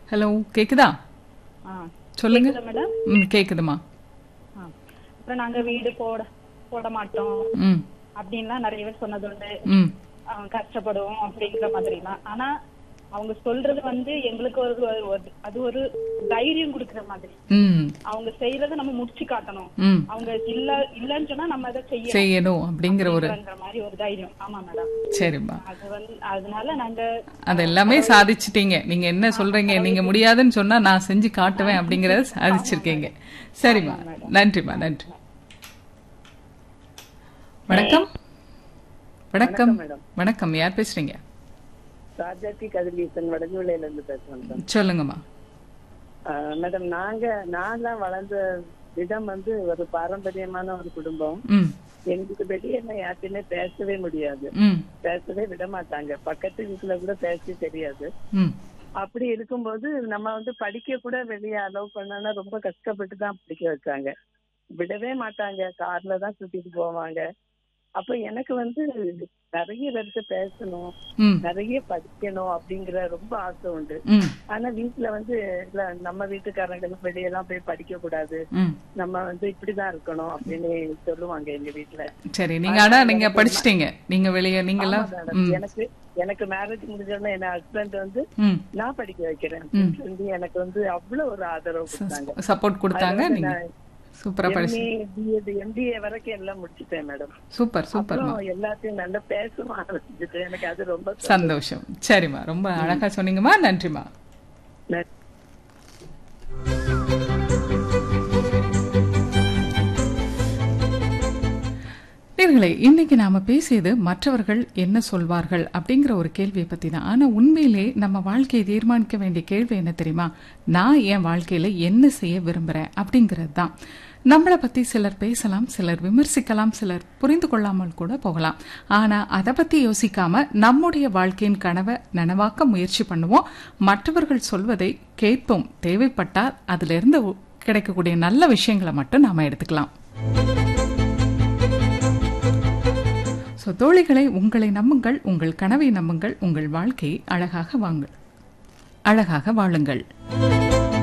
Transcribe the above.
Hello கேக்குதா ஆ சொல்லுங்க கேக்குதா மேடம் ம் கேக்குதுமா ஆ அப்புறம் நாங்க வீடு போட போட மாட்டோம் ம் அப்படின்லாம் நிறைய பேர் சொன்னது உண்டு ம் அவங்க கஷ்டப்படுவோம் அப்படிங்கிற மாதிரிலாம் ஆனா அவங்க சொல்றது வந்து எங்களுக்கு ஒரு ஒரு- ஒரு- அது ஒரு தைரியம் கொடுக்கிற மாதிரி ம் அவங்க செய்யறத நம்ம முடிச்சு காட்டணும் ம் அவங்க இல்ல இல்லன்னு சொன்னா நம்ம அதை செய்யணும் செய்யணும் அப்படிங்கிற ஒரு அப்படிங்கிற மாதிரி ஒரு தைரியம் ஆமா மேடம் சரிம்மா அது வந்து அதனால நாங்க அது எல்லாமே சாதிச்சிட்டீங்க நீங்க என்ன சொல்றீங்க நீங்க முடியாதுன்னு சொன்னா நான் செஞ்சு காட்டுவேன் அப்படிங்கறத சாதிச்சிருக்கீங்க சரிம்மா நன்றிம்மா நன்றி வணக்கம் வணக்கம் வணக்கம் யார் பேசுறீங்க ராஜாத்தி கதிரீசன் வடகுவிலையில இருந்து பேசுறேன் மேடம் சொல்லுங்கம்மா ஆஹ் மேடம் நாங்க நான்லாம் வளர்ந்த விதம் வந்து ஒரு பாரம்பரியமான ஒரு குடும்பம் ம் எங்களுக்கு வெளியே என்ன யார்ட்டையுமே பேசவே முடியாது ம் பேசவே விட மாட்டாங்க பக்கத்து வீட்டுல கூட பேச தெரியாது ம் அப்படி இருக்கும்போது நம்ம வந்து படிக்க கூட வெளியே அலோவ் பண்ணனா ரொம்ப கஷ்டப்பட்டு தான் படிக்க வச்சாங்க விடவே மாட்டாங்க கார்ல தான் கூட்டிட்டு போவாங்க அப்ப எனக்கு வந்து நிறைய பேர்கிட்ட பேசணும் ம் நிறைய படிக்கணும் அப்படிங்கிற ரொம்ப ஆசை உண்டு ம் ஆனா வீட்டுல வந்து இல்ல நம்ம வீட்டுக்காரங்க வெளியெல்லாம் போய் படிக்க கூடாது ம் நம்ம வந்து இப்படிதான் இருக்கணும் அப்படின்னு சொல்லுவாங்க எங்க வீட்டுல சரி நீங்க ஆனா நீங்க படிச்சிட்டீங்க நீங்க வெளியே நீங்க எல்லாம் ஆமா madam. எனக்கு எனக்கு மேரேஜ் முடிஞ்சோடனே என் ஹஸ்பண்ட் வந்து ம் நான் படிக்க வைக்கிறேன் அப்படின்னு சொல்லி எனக்கு வந்து அவ்வளவு ஒரு ஆதரவு கொடுத்தாங்க சப்போர்ட் கொடுத்தாங்க நீங்க சூப்பரா படிச்சு பிஎட் எம்பிஏ வரைக்கும் எல்லாம் முடிச்சிட்டேன் மேடம் சூப்பர் சூப்பர்மா அப்புறம் எல்லாத்தையும் நல்லா பேசவும் ஆரம்பிச்சுட்டு எனக்கு அது ரொம்ப சந்தோஷம் சரிம்மா ரொம்ப அழகா சொன்னீங்கம்மா நன்றிம்மா நன்றி. நேர்களே இன்னைக்கு நாம பேசியது மற்றவர்கள் என்ன சொல்வார்கள் அப்படிங்கிற ஒரு கேள்வியை பத்தி தான் ஆனா உண்மையிலே நம்ம வாழ்க்கையை தீர்மானிக்க வேண்டிய கேள்வி என்ன தெரியுமா நான் என் வாழ்க்கையில என்ன செய்ய விரும்புறேன் அப்படிங்கிறது தான் நம்மளை பத்தி சிலர் பேசலாம் சிலர் விமர்சிக்கலாம் சிலர் புரிந்து கொள்ளாமல் கூட போகலாம் ஆனா அதை பத்தி யோசிக்காம நம்முடைய வாழ்க்கையின் கனவை நனவாக்க முயற்சி பண்ணுவோம் மற்றவர்கள் சொல்வதை கேட்போம் தேவைப்பட்டால் அதுல இருந்து கிடைக்கக்கூடிய நல்ல விஷயங்களை மட்டும் நாம எடுத்துக்கலாம் ஸோ தோழிகளை உங்களை நம்புங்கள் உங்கள் கனவை நம்புங்கள் உங்கள் வாழ்க்கையை அழகாக வாங்கள் அழகாக வாழுங்கள்